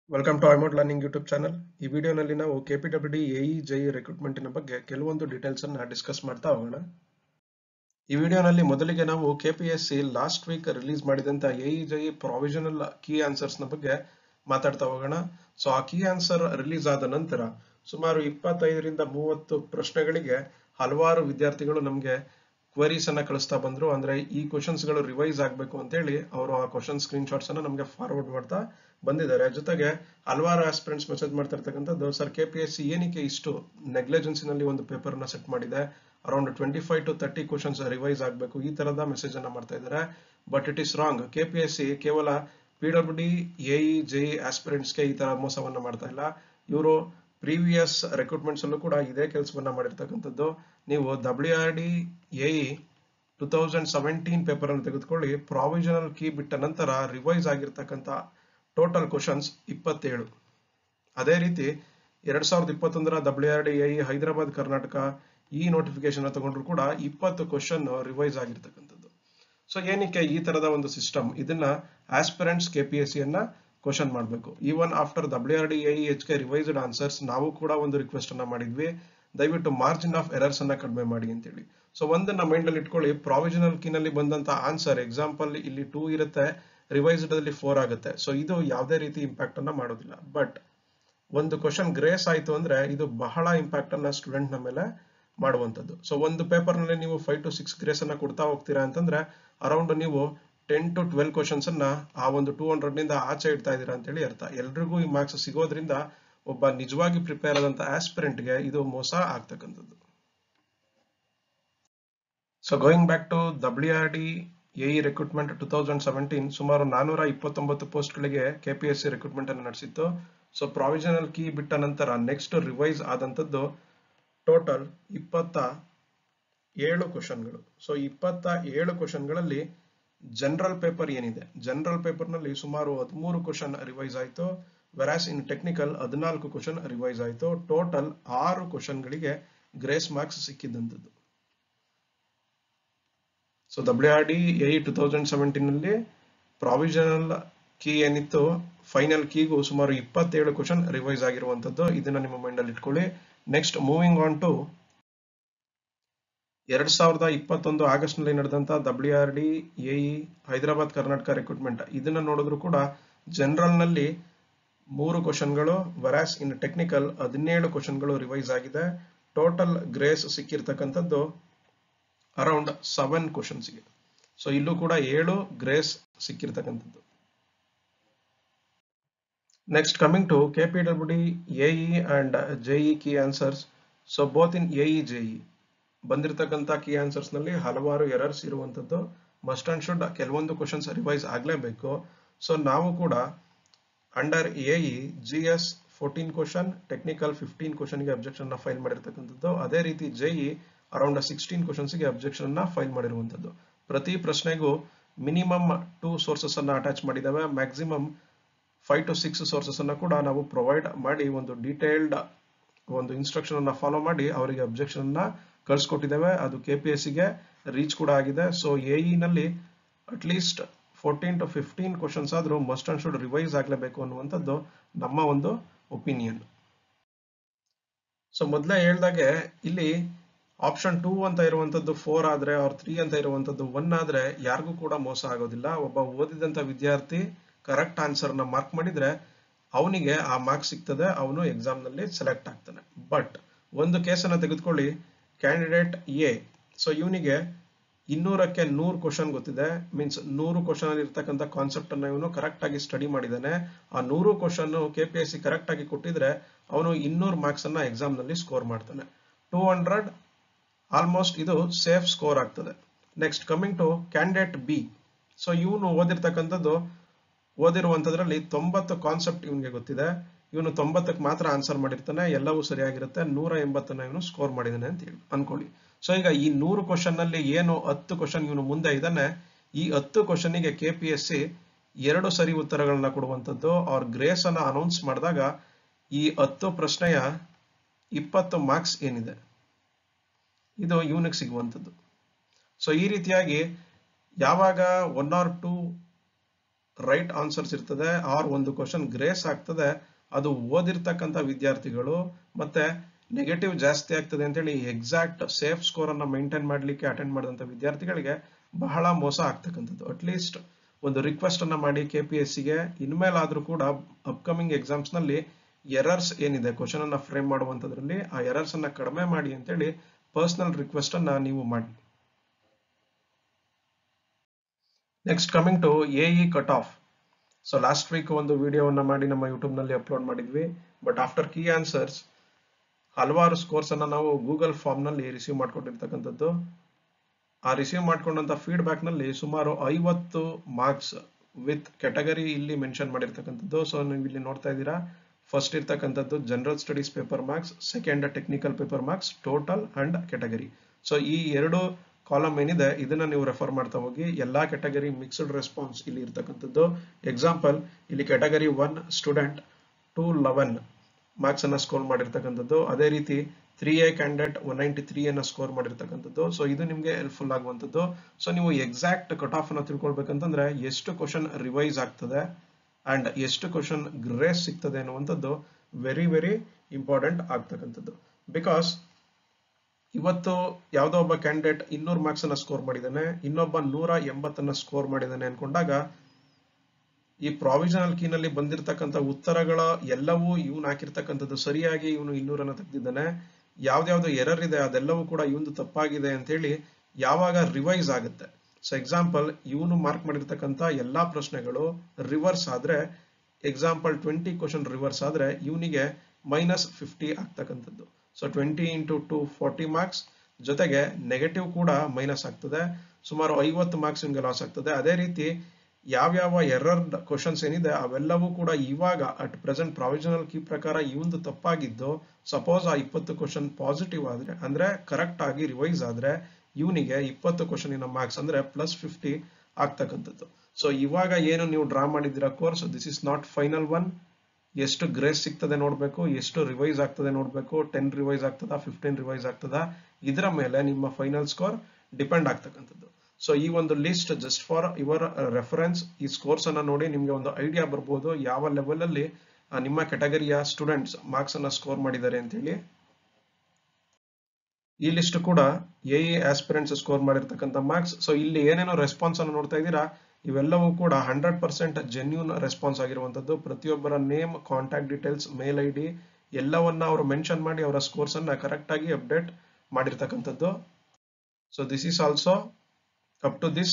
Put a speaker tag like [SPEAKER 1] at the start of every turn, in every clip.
[SPEAKER 1] welcome to ಐಮೋಡ್ learning YouTube channel ಈ ವಿಡಿಯೋನಲ್ಲಿ ನಾವು K P W D AE JE ರಿಕ್ರೂಟ್ಮೆಂಟಿನ ಬಗ್ಗೆ ಕೆಲವೊಂದು ಡೀಟೇಲ್ಸ್ ಅನ್ನ ಡಿಸ್ಕಸ್ ಮಾಡ್ತಾ ಹೋಗೋಣ ಈ ವಿಡಿಯೋನಲ್ಲಿ ಮೊದಲಿಗೆ ನಾವು K P S C last week release ಮಾಡಿದಂತ AE JE provisional key answers ನ ಬಗ್ಗೆ ಮಾತಾಡ್ತಾ ಹೋಗೋಣ ಸೊ ಆ ಕೀ ಆನ್ಸರ್ ರಿಲೀಸ್ ಆದ ನಂತರ ಸುಮಾರು ಇಪ್ಪತ್ತೈದರಿಂದ ಮೂವತ್ತು ಪ್ರಶ್ನೆಗಳಿಗೆ ಹಲವಾರು ವಿದ್ಯಾರ್ಥಿಗಳು ನಮಗೆ ಕ್ವರೀಸ್ ಅನ್ನ ಕಳಿಸ್ತಾ ಬಂದ್ರು ಅಂದ್ರೆ ಈ ಕ್ವಶನ್ಸ್ ಗಳು ರಿವೈಸ್ ಆಗ್ಬೇಕು ಅಂತ ಹೇಳಿ ಅವರು ಆ ಕ್ವಶನ್ ಸ್ಕ್ರೀನ್ ಶಾಟ್ಸ್ ಅನ್ನ ನಮಗೆ ಫಾರ್ವರ್ಡ್ ಮಾಡ್ತಾ ಬಂದಿದ್ದಾರೆ ಜೊತೆಗೆ ಹಲವಾರು ಆಸ್ಪಿರೆಂಟ್ಸ್ ಮೆಸೇಜ್ ಮಾಡ್ತಾ ಇರ್ತಕ್ಕಂಥದ್ದು sir K P S C ಏನಕ್ಕೆ ಇಷ್ಟು ನೆಗ್ಲೆಜೆನ್ಸ್ ನಲ್ಲಿ ಒಂದು ಪೇಪರ್ ನ ಸೆಟ್ ಮಾಡಿದೆ around twenty five to thirty questions revise ಆಗಬೇಕು ಈ ತರದ ಮೆಸೇಜ್ ಅನ್ನ ಮಾಡ್ತಾ ಇದ್ದಾರೆ but it is wrong K P S C ಕೇವಲ P W D AE JE aspirants ಗೆ ಈ ತರ ಮೋಸವನ್ನ ಮಾಡ್ತಾ ಇಲ್ಲ ಇವರು ಪ್ರೀವಿಯಸ್ ರೆಕ್ರೂಟ್ಮೆಂಟ್ಸ್ ಅಲ್ಲೂ ಕೂಡ ಇದೇ ಕೆಲಸವನ್ನ ಮಾಡಿರ್ತಕ್ಕಂಥದ್ದು ನೀವು W R D AE two thousand seventeen paper ಅನ್ನು ತೆಗೆದುಕೊಳ್ಳಿ ಪ್ರಾವಿಷನಲ್ ಕೀ ಬಿಟ್ಟ ನಂತರ ರಿವೈಸ್ ಆಗಿರ್ತಕ್ಕಂಥ ಟೋಟಲ್ ಕ್ವಶನ್ಸ್ ಇಪ್ಪತ್ತೇಳು ಅದೇ ರೀತಿ ಎರಡ್ ಸಾವಿರದ ಇಪ್ಪತ್ತೊಂದರ W R D AE Hyderabad Karnataka ಈ ನೋಟಿಫಿಕೇಶನ್ ತಗೊಂಡ್ರು ಕೂಡ ಇಪ್ಪತ್ತು ಕ್ವಶನ್ ರಿವೈಸ್ ಆಗಿರ್ತಕ್ಕಂಥದ್ದು ಸೊ ಏನಕ್ಕೆ ಈ ತರದ ಒಂದು ಸಿಸ್ಟಮ್ ಇದನ್ನ aspirants K P S C ಅನ್ನ ಕ್ವಶನ್ ಮಾಡಬೇಕು even after W R D A H K revised answers ನಾವು ಕೂಡ ಒಂದು ರಿಕ್ವೆಸ್ಟ್ ಅನ್ನ ಮಾಡಿದ್ವಿ ದಯವಿಟ್ಟು ಮಾರ್ಜಿನ್ ಆಫ್ ಎರರ್ಸ್ ಅನ್ನ ಕಡಿಮೆ ಮಾಡಿ ಅಂತೇಳಿ ಸೊ ಒಂದನ್ನ ಮೈಂಡ್ ಅಲ್ಲಿ ಇಟ್ಕೊಳ್ಳಿ ಪ್ರಾವಿಷನಲ್ ಕೀನಲ್ಲಿ ಬಂದಂತ ಆನ್ಸರ್ ಎಕ್ಸಾಂಪಲ್ ಇಲ್ಲಿ ಟೂ ಇರುತ್ತೆ ರಿವೈಸ್ಡ್ ಅಲ್ಲಿ ಫೋರ್ ಆಗುತ್ತೆ ಸೊ ಇದು ಯಾವುದೇ ರೀತಿ ಇಂಪ್ಯಾಕ್ಟ್ ಅನ್ನ ಮಾಡೋದಿಲ್ಲ ಬಟ್ ಒಂದು ಕ್ವಶನ್ ಗ್ರೇಸ್ ಆಯ್ತು ಅಂದ್ರೆ ಇದು ಬಹಳ ಇಂಪ್ಯಾಕ್ಟ್ ಅನ್ನ ಸ್ಟೂಡೆಂಟ್ ನ ಮೇಲೆ ಮಾಡುವಂತದ್ದು ಸೊ ಒಂದು ಪೇಪರ್ ನಲ್ಲಿ ನೀವು ಫೈವ್ ಟು ಸಿಕ್ಸ್ ಗ್ರೇಸ್ ಅನ್ನ ಕೊಡ್ತಾ ಹೋಗ್ತೀರಾ ಅಂತಂದ್ರೆ ಅರೌಂಡ್ ನೀವು ಟೆನ್ ಟು ಟ್ವೆಲ್ ಕ್ವಶನ್ಸ್ ಅನ್ನ ಆ ಒಂದು ಟೂ ಹಂಡ್ರೆಡ್ ನಿಂದ ಆಚೆ ಇಡ್ತಾ ಇದ್ದೀರಾ ಅಂತೇಳಿ ಅರ್ಥ ಎಲ್ರಿಗೂ ಈ ಮಾರ್ಕ್ಸ್ ಸಿಗೋದ್ರಿಂದ ಒಬ್ಬ ನಿಜವಾಗಿ ಪ್ರಿಪೇರ್ ಆದಂತ ಆಸ್ಪಿರೆಂಟ್ ಗೆ ಇದು ಮೋಸ ಆಗ್ತಕ್ಕಂಥದ್ದು so going back to W R D AE recruitment two thousand seventeen ಸುಮಾರು ನಾನೂರ ಇಪ್ಪತ್ತೊಂಬತ್ತು ಪೋಸ್ಟ್ ಗಳಿಗೆ ಕೆಪಿಎಸ್ ಸಿ ರಿಕ್ರೂಟ್ಮೆಂಟ್ ಅನ್ನು ನಡೆಸಿತ್ತು ಸೊ ಪ್ರಾವಿಷನಲ್ ಕೀ ಬಿಟ್ಟ ನಂತರ ನೆಕ್ಸ್ಟ್ ರಿವೈಸ್ ಆದಂತದ್ದು ಟೋಟಲ್ ಇಪ್ಪತ್ತ ಏಳು ಕ್ವಶನ್ಗಳು ಸೊ ಇಪ್ಪತ್ತ ಏಳು ಕ್ವಶನ್ಗಳಲ್ಲಿ ಜನರಲ್ ಪೇಪರ್ ಏನಿದೆ ಜನರಲ್ ಪೇಪರ್ ನಲ್ಲಿ ಸುಮಾರು ಹದಿಮೂರು ಕ್ವಶನ್ ರಿವೈಸ್ ಆಯಿತು ವೆರಾಸ್ ಇನ್ ಟೆಕ್ನಿಕಲ್ ಹದಿನಾಲ್ಕು ಕ್ವಶನ್ ರಿವೈಸ್ ಆಯಿತು ಟೋಟಲ್ ಆರು ಕ್ವಶನ್ಗಳಿಗೆ ಗ್ರೇಸ್ ಮಾರ್ಕ್ಸ್ ಸಿಕ್ಕಿದ್ದಂಥದ್ದು so W R D A two thousand seventeen ನಲ್ಲಿ ಪ್ರಾವಿಷನಲ್ ಕೀ ಏನಿತ್ತು ಫೈನಲ್ ಕೀಗೂ ಸುಮಾರು ಇಪ್ಪತ್ತೇಳು ಕ್ವಶನ್ ರಿವೈಸ್ ಆಗಿರುವಂತದ್ದು ಇದನ್ನ ನಿಮ್ಮ ಮೈಂಡ್ ಅಲ್ಲಿ ಇಟ್ಕೊಳ್ಳಿ ನೆಕ್ಸ್ಟ್ ಮೂವಿಂಗ್ ಆನ್ ಟು ಎರಡ್ ಸಾವಿರದ ಇಪ್ಪತ್ತೊಂದು ಆಗಸ್ಟ್ ನಲ್ಲಿ ನಡೆದಂತ W R D AE Hyderabad Karnataka recruitment ಇದನ್ನ ನೋಡಿದ್ರು ಕೂಡ ಜನರಲ್ ನಲ್ಲಿ ಮೂರು ಕ್ವಶನ್ಗಳು ವರಾಸ್ ಇನ್ ಟೆಕ್ನಿಕಲ್ ಹದಿನೇಳು ಕ್ವಶನ್ಗಳು ರಿವೈಸ್ ಆಗಿದೆ ಟೋಟಲ್ ಗ್ರೇಸ್ ಸಿಕ್ಕಿರ್ತಕ್ಕಂಥದ್ದು ಅರೌಂಡ್ ಸೆವೆನ್ ಕ್ವಶನ್ಸ್ಗೆ ಸೊ ಇಲ್ಲೂ ಕೂಡ ಏಳು ಗ್ರೇಸ್ ಸಿಕ್ಕಿರ್ತಕ್ಕಂಥದ್ದು next coming to K P W D AE and JE key answers so both in AE JE ಬಂದಿರತಕ್ಕಂಥ ಕೀ ಆನ್ಸರ್ಸ್ ನಲ್ಲಿ ಹಲವಾರು ಎರರ್ಸ್ ಇರುವಂತದ್ದು ಮಸ್ಟ್ ಅಂಡ್ ಶುಡ್ ಕೆಲವೊಂದು ಕ್ವಶನ್ಸ್ ರಿವೈಸ್ ಆಗಲೇಬೇಕು ಸೊ ನಾವು ಕೂಡ under AE G S fourteen question technical fifteen ಕ್ವಶನ್ಗೆ objection file ಮಾಡಿರ್ತಕ್ಕಂಥದ್ದು ಅದೇ ರೀತಿ ಜೆಇ ಅರೌಂಡ್ ಸಿಕ್ಸ್ಟೀನ್ ಕ್ವಶನ್ಸ್ಗೆ ಅಬ್ಜೆಕ್ಷನ್ ಅನ್ನ ಫೈಲ್ ಮಾಡಿರುವಂತದ್ದು ಪ್ರತಿ ಪ್ರಶ್ನೆಗೂ ಮಿನಿಮಮ್ ಟೂ ಸೋರ್ಸಸ್ ಅನ್ನ ಅಟ್ಯಾಚ್ ಮಾಡಿದಾವೆ maximum five to six sources ಅನ್ನ ಕೂಡ ನಾವು ಪ್ರೊವೈಡ್ ಮಾಡಿ ಒಂದು ಡೀಟೇಲ್ಡ್ ಒಂದು ಇನ್ಸ್ಟ್ರಕ್ಷನ್ ಅನ್ನ ಫಾಲೋ ಮಾಡಿ ಅವರಿಗೆ ಅಬ್ಜೆಕ್ಷನ್ ಅನ್ನ ಕಳ್ಸಿಕೊಟ್ಟಿದ್ದೇವೆ ಅದು ಕೆ ಪಿ ಎಸ್ ಗೆ ರೀಚ್ ಕೂಡ ಆಗಿದೆ ಸೊ ಎಇ ನಲ್ಲಿ at least fourteen to fifteen questions ಆದ್ರೂ ಮಸ್ಟ್ ಅಂಡ್ ಶುಡ್ ರಿವೈಸ್ ಆಗಲೇಬೇಕು ಅನ್ನುವಂಥದ್ದು ನಮ್ಮ ಒಂದು ಒಪಿನಿಯನ್ ಸೊ ಮೊದಲೇ ಹೇಳ್ದಾಗೆ ಇಲ್ಲಿ ಆಪ್ಷನ್ ಟೂ ಅಂತ ಇರುವಂತದ್ದು ಫೋರ್ ಆದ್ರೆ ಅವ್ರ ತ್ರೀ ಅಂತ ಇರುವಂತದ್ದು ಒನ್ ಆದ್ರೆ ಯಾರಿಗೂ ಕೂಡ ಮೋಸ ಆಗೋದಿಲ್ಲ ಒಬ್ಬ ಓದಿದಂತ ವಿದ್ಯಾರ್ಥಿ ಕರೆಕ್ಟ್ ಆನ್ಸರ್ ನ ಮಾರ್ಕ್ ಮಾಡಿದ್ರೆ ಅವನಿಗೆ ಆ ಮಾರ್ಕ್ಸ್ ಸಿಗ್ತದೆ ಅವನು ಎಕ್ಸಾಮ್ ನಲ್ಲಿ ಸೆಲೆಕ್ಟ್ ಆಗ್ತಾನೆ ಬಟ್ ಒಂದು ಕೇಸನ್ನ ತೆಗೆದುಕೊಳ್ಳಿ ಕ್ಯಾಂಡಿಡೇಟ್ ಎ ಸೊ ಇವನಿಗೆ ಇನ್ನೂರಕ್ಕೆ ನೂರು ಕ್ವಶನ್ ಗೊತ್ತಿದೆ ಮೀನ್ಸ್ ನೂರು ಕ್ವಶನ್ ಅಲ್ಲಿ ಇರ್ತಕ್ಕಂಥ ಕಾನ್ಸೆಪ್ಟ್ ಅನ್ನ ಇವನು ಕರೆಕ್ಟ್ ಆಗಿ ಸ್ಟಡಿ ಮಾಡಿದ್ದಾನೆ ಆ ನೂರು question K P S C correct ಆಗಿ ಕೊಟ್ಟಿದ್ರೆ ಅವನು ಇನ್ನೂರು ಮಾರ್ಕ್ಸ್ ಅನ್ನ ಎಕ್ಸಾಮ್ ನಲ್ಲಿ ಸ್ಕೋರ್ ಮಾಡ್ತಾನೆ ಟೂ ಹಂಡ್ರೆಡ್ ಆಲ್ಮೋಸ್ಟ್ ಇದು ಸೇಫ್ ಸ್ಕೋರ್ ಆಗ್ತದೆ next coming to candidate B so ಇವನು ಓದಿರ್ತಕ್ಕಂಥದ್ದು ಓದಿರುವಂತದ್ರಲ್ಲಿ ತೊಂಬತ್ತು ಕಾನ್ಸೆಪ್ಟ್ ಇವನಿಗೆ ಗೊತ್ತಿದೆ ಇವನು ತೊಂಬತ್ತಕ್ಕೆ ಮಾತ್ರ ಆನ್ಸರ್ ಮಾಡಿರ್ತಾನೆ ಎಲ್ಲವೂ ಸರಿಯಾಗಿರುತ್ತೆ ನೂರ ಎಂಬತ್ತನ್ನ ಇವನು ಸ್ಕೋರ್ ಮಾಡಿದಾನೆ ಅಂತ ಹೇಳಿ ಅನ್ಕೊಳ್ಳಿ ಸೊ ಈಗ ಈ ನೂರು ಕ್ವಶನ್ ನಲ್ಲಿ ಏನು ಹತ್ತು ಕ್ವಶನ್ ಇವನು ಮುಂದೆ ಇದ್ದಾನೆ ಈ ಹತ್ತು ಕ್ವಶನ್ಗೆ ಕೆ ಪಿ ಎಸ್ ಸಿ ಎರಡು ಸರಿ ಉತ್ತರಗಳನ್ನ ಕೊಡುವಂತದ್ದು ಅವ್ರ ಗ್ರೇಸ್ ಅನ್ನ ಅನೌನ್ಸ್ ಮಾಡಿದಾಗ ಈ ಹತ್ತು ಪ್ರಶ್ನೆಯ ಇಪ್ಪತ್ತು ಮಾರ್ಕ್ಸ್ ಏನಿದೆ ಇದು ಇವನಿಗೆ ಸಿಗುವಂಥದ್ದು ಸೊ ಈ ರೀತಿಯಾಗಿ ಯಾವಾಗ one or two right answers ಇರ್ತದೆ ಆರ್ ಒಂದು ಕ್ವಶನ್ ಗ್ರೇಸ್ ಆಗ್ತದೆ ಅದು ಓದಿರ್ತಕ್ಕಂಥ ವಿದ್ಯಾರ್ಥಿಗಳು ಮತ್ತೆ ನೆಗೆಟಿವ್ ಜಾಸ್ತಿ ಆಗ್ತದೆ ಅಂತೇಳಿ ಎಕ್ಸಾಕ್ಟ್ ಸೇಫ್ ಸ್ಕೋರ್ ಅನ್ನ ಮೇಂಟೈನ್ ಮಾಡ್ಲಿಕ್ಕೆ ಅಟೆಂಡ್ ಮಾಡಿದಂತ ವಿದ್ಯಾರ್ಥಿಗಳಿಗೆ ಬಹಳ ಮೋಸ ಆಗ್ತಕ್ಕಂಥದ್ದು ಅಟ್ಲೀಸ್ಟ್ ಒಂದು ರಿಕ್ವೆಸ್ಟ್ ಅನ್ನ ಮಾಡಿ ಕೆ ಪಿ ಎಸ್ ಸಿಗೆ ಇನ್ಮೇಲಾದ್ರೂ ಕೂಡ ಅಪ್ಕಮಿಂಗ್ ಎಕ್ಸಾಮ್ಸ್ ನಲ್ಲಿ ಎರರ್ಸ್ ಏನಿದೆ ಕ್ವಶನ್ ಅನ್ನ ಫ್ರೇಮ್ ಮಾಡುವಂತದ್ರಲ್ಲಿ ಆ ಎರರ್ಸ್ ಅನ್ನ ಕಡಿಮೆ ಮಾಡಿ ಅಂತೇಳಿ ಪರ್ಸನಲ್ ರಿಕ್ವೆಸ್ಟ್ ಅನ್ನ ನೀವು ಮಾಡಿ next coming to A E cut off so last week ಒಂದು ವಿಡಿಯೋವನ್ನ ಮಾಡಿ ನಮ್ಮ ಯೂಟ್ಯೂಬ್ ನಲ್ಲಿ ಅಪ್ಲೋಡ್ ಮಾಡಿದ್ವಿ ಬಟ್ ಆಫ್ಟರ್ ಕೀ ಆನ್ಸರ್ಸ್ ಹಲವಾರು ಸ್ಕೋರ್ಸ್ ಅನ್ನ ನಾವು ಗೂಗಲ್ ಫಾರ್ಮ್ ನಲ್ಲಿ ರಿಸೀವ್ ಮಾಡ್ಕೊಂಡಿರ್ತಕ್ಕಂಥದ್ದು ಆ ರಿಸೀವ್ ಮಾಡ್ಕೊಂಡಂತ ಫೀಡ್ಬ್ಯಾಕ್ ನಲ್ಲಿ ಸುಮಾರು ಐವತ್ತು ಮಾರ್ಕ್ಸ್ ವಿತ್ ಕೆಟಗರಿ ಇಲ್ಲಿ ಮೆನ್ಷನ್ ಮಾಡಿರ್ತಕ್ಕಂಥದ್ದು ಸೊ ನೀವು ಇಲ್ಲಿ ನೋಡ್ತಾ ಇದ್ದೀರಾ ಫಸ್ಟ್ ಇರ್ತಕ್ಕಂಥದ್ದು general studies paper marks second technical paper marks total and category so ಈ ಎರಡು ಕಾಲಮ್ ಏನಿದೆ ಇದನ್ನ ನೀವು ರೆಫರ್ ಮಾಡ್ತಾ ಹೋಗಿ ಎಲ್ಲಾ ಕೆಟಗರಿ ಮಿಕ್ಸ್ಡ್ ರೆಸ್ಪಾನ್ಸ್ ಇಲ್ಲಿ ಇರ್ತಕ್ಕಂಥದ್ದು ಎಕ್ಸಾಂಪಲ್ ಇಲ್ಲಿ category one student two eleven marks ಅನ್ನ ಸ್ಕೋರ್ ಮಾಡಿರ್ತಕ್ಕಂಥದ್ದು ಅದೇ ರೀತಿ three A candidate one ninety three ಅನ್ನ ಸ್ಕೋರ್ ಮಾಡಿರ್ತಕ್ಕಂಥದ್ದು ಸೊ ಇದು ನಿಮಗೆ ಹೆಲ್ಪ್ಫುಲ್ ಆಗುವಂಥದ್ದು ಸೊ ನೀವು ಎಕ್ಸಾಕ್ಟ್ ಕಟ್ ಆಫ್ ಅನ್ನ ತಿಳ್ಕೊಳ್ಬೇಕಂತಂದ್ರೆ ಎಷ್ಟು ಕ್ವಶನ್ ರಿವೈಸ್ ಆಗ್ತದೆ ಅಂಡ್ ಎಷ್ಟು ಕ್ವಶನ್ ಗ್ರೇಸ್ ಸಿಗ್ತದೆ ಅನ್ನುವಂಥದ್ದು ವೆರಿ ವೆರಿ ಇಂಪಾರ್ಟೆಂಟ್ ಆಗ್ತಕ್ಕಂಥದ್ದು ಬಿಕಾಸ್ ಇವತ್ತು ಯಾವುದೋ ಒಬ್ಬ ಕ್ಯಾಂಡಿಡೇಟ್ ಇನ್ನೂರು ಮಾರ್ಕ್ಸ್ ಅನ್ನ ಸ್ಕೋರ್ ಮಾಡಿದ್ದಾನೆ ಇನ್ನೊಬ್ಬ ನೂರ ಎಂಬತ್ತನ್ನ ಸ್ಕೋರ್ ಮಾಡಿದ್ದಾನೆ ಅನ್ಕೊಂಡಾಗ ಈ ಪ್ರಾವಿಷನಲ್ ಕೀನಲ್ಲಿ ಬಂದಿರತಕ್ಕಂಥ ಉತ್ತರಗಳ ಎಲ್ಲವೂ ಇವನು ಹಾಕಿರ್ತಕ್ಕಂಥದ್ದು ಸರಿಯಾಗಿ ಇವನು ಇನ್ನೂರನ್ನ ತೆಗೆದಿದ್ದಾನೆ ಯಾವ್ದ್ಯಾವ್ದು ಎರರ್ ಇದೆ ಅದೆಲ್ಲವೂ ಕೂಡ ಇವನು ತಪ್ಪಾಗಿದೆ ಅಂತ ಹೇಳಿ ಯಾವಾಗ ರಿವೈಸ್ ಆಗುತ್ತೆ ಸೊ ಎಕ್ಸಾಂಪಲ್ ಇವನು ಮಾರ್ಕ್ ಮಾಡಿರ್ತಕ್ಕಂಥ ಎಲ್ಲಾ ಪ್ರಶ್ನೆಗಳು ರಿವರ್ಸ್ ಆದ್ರೆ ಎಕ್ಸಾಂಪಲ್ ಟ್ವೆಂಟಿ ಕ್ವಶನ್ ರಿವರ್ಸ್ ಆದ್ರೆ ಇವನಿಗೆ ಮೈನಸ್ ಫಿಫ್ಟಿ ಆಗ್ತಕ್ಕಂಥದ್ದು so twenty into two forty marks ಜೊತೆಗೆ ನೆಗೆಟಿವ್ ಕೂಡ ಮೈನಸ್ ಆಗ್ತದೆ ಸುಮಾರು ಐವತ್ತು ಮಾರ್ಕ್ಸ್ ನಿಮ್ಗೆ ಲಾಸ್ ಆಗ್ತದೆ ಅದೇ ರೀತಿ ಯಾವ್ಯಾವ ಎರರ್ ಕ್ವಶನ್ಸ್ ಏನಿದೆ ಅವೆಲ್ಲವೂ ಕೂಡ ಇವಾಗ ಅಟ್ ಪ್ರೆಸೆಂಟ್ ಪ್ರಾವಿಷನಲ್ ಕೀ ಪ್ರಕಾರ ಇವಂದು ತಪ್ಪಾಗಿದ್ದು ಸಪೋಸ್ ಆ ಇಪ್ಪತ್ತು ಕ್ವಶನ್ ಪಾಸಿಟಿವ್ ಆದ್ರೆ ಅಂದ್ರೆ ಕರೆಕ್ಟ್ ಆಗಿ ರಿವೈಸ್ ಆದ್ರೆ ಇವನಿಗೆ ಇಪ್ಪತ್ತು ಕ್ವಶನಿನ ಮಾರ್ಕ್ಸ್ ಅಂದ್ರೆ ಪ್ಲಸ್ ಫಿಫ್ಟಿ ಆಗ್ತಕ್ಕಂಥದ್ದು ಸೊ ಇವಾಗ ಏನು ನೀವು ಡ್ರಾ ಮಾಡಿದ್ದೀರಾ course this is not final one ಎಷ್ಟು ಗ್ರೇಸ್ ಸಿಗ್ತದೆ ನೋಡ್ಬೇಕು ಎಷ್ಟು ರಿವೈಸ್ ಆಗ್ತದೆ ನೋಡ್ಬೇಕು ಟೆನ್ ರಿವೈಸ್ ಆಗ್ತದ ಫಿಫ್ಟೀನ್ ರಿವೈಸ್ ಆಗ್ತದ ಇದರ ಮೇಲೆ ನಿಮ್ಮ ಫೈನಲ್ ಸ್ಕೋರ್ ಡಿಪೆಂಡ್ ಆಗ್ತಕ್ಕಂಥದ್ದು ಸೊ ಈ ಒಂದು list just for your reference ಈ ಸ್ಕೋರ್ಸ್ ಅನ್ನ ನೋಡಿ ನಿಮ್ಗೆ ಒಂದು ಐಡಿಯಾ ಬರ್ಬೋದು ಯಾವ ಲೆವೆಲ್ ಅಲ್ಲಿ ನಿಮ್ಮ ಕೆಟಗರಿಯ ಸ್ಟೂಡೆಂಟ್ಸ್ ಮಾರ್ಕ್ಸ್ ಅನ್ನ ಸ್ಕೋರ್ ಮಾಡಿದ್ದಾರೆ ಅಂತ ಹೇಳಿ ಈ ಲಿಸ್ಟ್ ಕೂಡ ಎ ಆಸ್ಪಿರೆಂಟ್ಸ್ ಸ್ಕೋರ್ ಮಾಡಿರ್ತಕ್ಕಂಥ ಮಾರ್ಕ್ಸ್ ಸೊ ಇಲ್ಲಿ ಏನೇನೋ ರೆಸ್ಪಾನ್ಸ್ ಅನ್ನು ನೋಡ್ತಾ ಇದ್ದೀರಾ ಇವೆಲ್ಲವೂ ಕೂಡ ಹಂಡ್ರೆಡ್ ಪರ್ಸೆಂಟ್ ಜೆನ್ಯೂನ್ ರೆಸ್ಪಾನ್ಸ್ ಆಗಿರುವಂತದ್ದು ಪ್ರತಿಯೊಬ್ಬರ name contact details mail I D ಎಲ್ಲವನ್ನ ಅವರು ಮೆನ್ಷನ್ ಮಾಡಿ ಅವರ ಸ್ಕೋರ್ಸ್ ಅನ್ನ ಕರೆಕ್ಟ್ ಆಗಿ ಅಪ್ಡೇಟ್ ಮಾಡಿರ್ತಕ್ಕಂಥದ್ದು so this is also up to this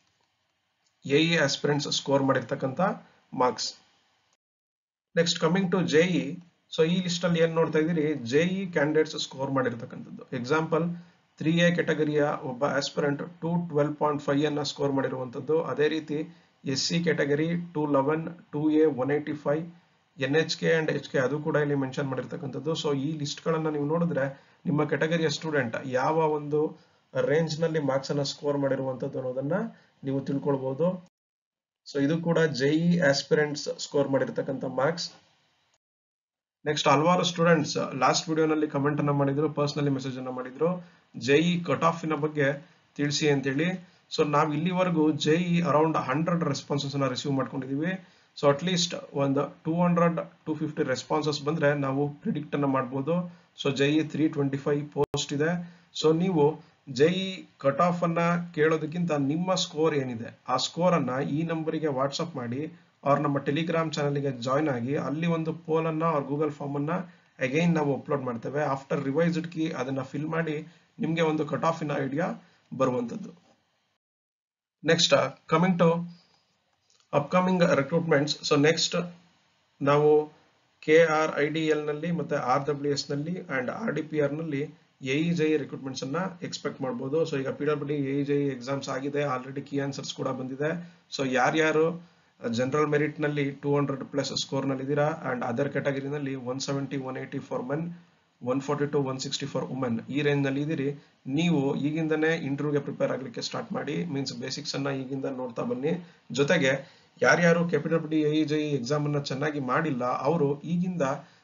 [SPEAKER 1] A aspirants score ಮಾಡಿರ್ತಕ್ಕಂಥ marks next coming to JE so ಈ ಲಿಸ್ಟ್ ಅಲ್ಲಿ ಏನ್ ನೋಡ್ತಾ ಇದ್ದೀರಿ ಜೆಇ ಕ್ಯಾಂಡಿಡೇಟ್ಸ್ ಸ್ಕೋರ್ ಮಾಡಿರ್ತಕ್ಕಂಥದ್ದು ಎಕ್ಸಾಂಪಲ್ ತ್ರೀ ಎ ಕೆಟಗರಿಯ ಒಬ್ಬ aspirant two twelve point five ಅನ್ನ ಸ್ಕೋರ್ ಮಾಡಿರುವಂತದ್ದು ಅದೇ ರೀತಿ S C category two eleven two A one eighty five N H K and H K ಅದು ಕೂಡ ಇಲ್ಲಿ ಮೆನ್ಷನ್ ಮಾಡಿರ್ತಕ್ಕಂಥದ್ದು ಸೊ ಈ ಲಿಸ್ಟ್ ಗಳನ್ನ ನೀವು ನೋಡಿದ್ರೆ ನಿಮ್ಮ ಕೆಟಗರಿಯ ಸ್ಟೂಡೆಂಟ್ ಯಾವ ಒಂದು ರೇಂಜ್ ನಲ್ಲಿ ಮಾರ್ಕ್ಸ್ ಅನ್ನ ಸ್ಕೋರ್ ಮಾಡಿರುವಂತದ್ದು ಅನ್ನೋದನ್ನ ನೀವು ತಿಳ್ಕೊಳ್ಬಹುದು ಸೊ ಇದು ಕೂಡ ಜೆಇ ಆಸ್ಪಿರೆಂಟ್ಸ್ ಸ್ಕೋರ್ ಮಾಡಿರ್ತಕ್ಕಂಥ ಮಾರ್ಕ್ಸ್ ನೆಕ್ಸ್ಟ್ ಹಲವಾರು ಸ್ಟೂಡೆಂಟ್ಸ್ ಲಾಸ್ಟ್ ವಿಡಿಯೋನಲ್ಲಿ ಕಮೆಂಟ್ ಅನ್ನ ಮಾಡಿದ್ರು ಪರ್ಸನಲಿ ಮೆಸೇಜ್ ಅನ್ನ ಮಾಡಿದ್ರು ಜೆಇ ಕಟ್ ಆಫ್ ನ ಬಗ್ಗೆ ತಿಳಿಸಿ ಅಂತೇಳಿ ಸೊ ನಾವು ಇಲ್ಲಿವರೆಗೂ ಜೆಇ ಅರೌಂಡ್ ಹಂಡ್ರೆಡ್ ರೆಸ್ಪಾನ್ಸಸ್ ಅನ್ನ ರಿಸೀವ್ ಮಾಡ್ಕೊಂಡಿದೀವಿ so at least two hundred two fifty responses ಬಂದ್ರೆ ನಾವು ಪ್ರಿಡಿಕ್ಟ್ ಅನ್ನ ಮಾಡ್ಬೋದು so JE three twenty five post ಇದೆ ಸೊ ನೀವು ಜೆಇ ಕಟ್ ಆಫ್ ಅನ್ನ ಕೇಳೋದಕ್ಕಿಂತ ನಿಮ್ಮ ಸ್ಕೋರ್ ಏನಿದೆ ಆ ಸ್ಕೋರ್ ಅನ್ನ ಈ ನಂಬರಿಗೆ ವಾಟ್ಸಪ್ ಮಾಡಿ ಅವ್ರ ನಮ್ಮ ಟೆಲಿಗ್ರಾಮ್ ಚಾನಲ್ಗೆ ಜಾಯ್ನ್ ಆಗಿ ಅಲ್ಲಿ ಒಂದು ಪೋಲ್ ಅನ್ನ ಅವ್ರ ಗೂಗಲ್ ಫಾರ್ಮ್ ಅನ್ನ ಅಗೈನ್ ನಾವು ಅಪ್ಲೋಡ್ ಮಾಡ್ತೇವೆ ಆಫ್ಟರ್ ರಿವೈಸ್ಡ್ ಕಿ ಅದನ್ನ ಫಿಲ್ ಮಾಡಿ ನಿಮ್ಗೆ ಒಂದು ಕಟ್ ಆಫ್ ಇನ ಐಡಿಯಾ ಬರುವಂತದ್ದು next coming to upcoming recruitments so next ನಾವು K R I D L ನಲ್ಲಿ ಮತ್ತೆ ಆರ್ ಡಬ್ಲ್ಯೂ ಎಸ್ ನಲ್ಲಿ and R D P R ನಲ್ಲಿ ಎಇ ಜೈ ರಿಕ್ರೂಟ್ಮೆಂಟ್ಸ್ ಅನ್ನ ಎಕ್ಸ್ಪೆಕ್ಟ್ ಮಾಡಬಹುದು ಸೊ ಈಗ P W AE JE exams ಆಗಿದೆ ಆಲ್ರೆಡಿ ಕೀ ಆನ್ಸರ್ಸ್ ಕೂಡ ಬಂದಿದೆ ಸೊ ಯಾರ್ಯಾರು ಜನರಲ್ ಮೆರಿಟ್ ನಲ್ಲಿ ಟೂ ಹಂಡ್ರೆಡ್ ಪ್ಲಸ್ ಸ್ಕೋರ್ ನಲ್ಲಿ ಇದ್ದೀರಾ ಅಂಡ್ ಅದರ್ ಕ್ಯಾಟಗರಿನಲ್ಲಿ one seventy one eighty for men one forty to one sixty for women ಈ ರೇಂಜ್ ನಲ್ಲಿ ಇದ್ದೀರಿ ನೀವು ಈಗಿಂದನೇ ಇಂಟರ್ವ್ಯೂಗೆ ಪ್ರಿಪೇರ್ ಆಗ್ಲಿಕ್ಕೆ ಸ್ಟಾರ್ಟ್ ಮಾಡಿ ಮೀನ್ಸ್ ಬೇಸಿಕ್ಸ್ ಅನ್ನ ಈಗಿಂದ ನೋಡ್ತಾ ಬನ್ನಿ ಜೊತೆಗೆ ಯಾರ್ಯಾರು ಕೆಪಿಡಬ್ಲ್ಯೂ ಎಇ ಜೈ ಎಕ್ಸಾಮ್ ಅನ್ನ ಚೆನ್ನಾಗಿ ಮಾಡಿಲ್ಲ ಅವರು ಈಗಿಂದ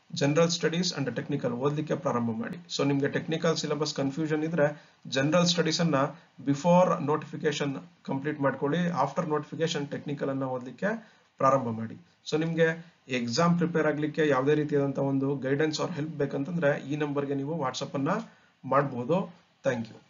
[SPEAKER 1] ಜನರಲ್ ಸ್ಟಡೀಸ್ ಅಂಡ್ ಟೆಕ್ನಿಕಲ್ ಓದಲಿಕ್ಕೆ ಪ್ರಾರಂಭ ಮಾಡಿ ಸೊ ನಿಮಗೆ ಟೆಕ್ನಿಕಲ್ ಸಿಲೆಬಸ್ ಕನ್ಫ್ಯೂಷನ್ ಇದ್ರೆ ಜನರಲ್ ಸ್ಟಡೀಸ್ ಅನ್ನ ಬಿಫೋರ್ ನೋಟಿಫಿಕೇಶನ್ ಕಂಪ್ಲೀಟ್ ಮಾಡ್ಕೊಳ್ಳಿ ಆಫ್ಟರ್ ನೋಟಿಫಿಕೇಶನ್ ಟೆಕ್ನಿಕಲ್ ಅನ್ನ ಓದಲಿಕ್ಕೆ ಪ್ರಾರಂಭ ಮಾಡಿ ಸೊ ನಿಮಗೆ ಎಕ್ಸಾಮ್ ಪ್ರಿಪೇರ್ ಆಗಲಿಕ್ಕೆ ಯಾವುದೇ ರೀತಿಯಾದಂತಹ ಒಂದು ಗೈಡೆನ್ಸ್ ಆರ್ ಹೆಲ್ಪ್ ಬೇಕಂತಂದ್ರೆ ಈ ನಂಬರ್ಗೆ ನೀವು ವಾಟ್ಸಪ್ ಅನ್ನ ಮಾಡಬಹುದು ಥ್ಯಾಂಕ್ ಯು